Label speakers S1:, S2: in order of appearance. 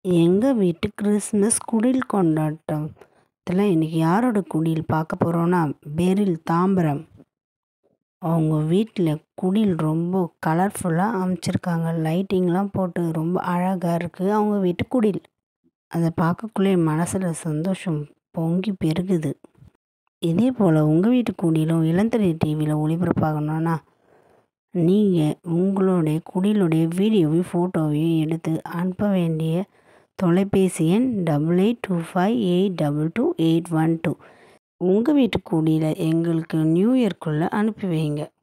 S1: எங்கள் வீட்டு கிறிஸ்மஸ் குடில் கொண்டாட்டத்தில் இன்றைக்கி யாரோட குடில் பார்க்க போகிறோன்னா பெரில் தாம்பரம் அவங்க வீட்டில் குடில் ரொம்ப கலர்ஃபுல்லாக அமைச்சிருக்காங்க லைட்டிங்லாம் போட்டு ரொம்ப அழகாக இருக்குது அவங்க வீட்டு குடில் அதை பார்க்கக்குள்ளே என் மனசில் சந்தோஷம் பொங்கி பெருகுது இதே போல் உங்கள் வீட்டு குடிலும் இளந்தரை டிவியில் ஒளிபரப்பாகணும்னா நீங்கள் உங்களுடைய குடிலுடைய வீடியோவையும் ஃபோட்டோவையும் எடுத்து அனுப்ப வேண்டிய தொலைபேசி எண் double eight two five eight double two eight one two உங்கள் வீட்டு குடியில் எங்களுக்கு நியூ இயர்க்குள்ளே அனுப்பி வைங்க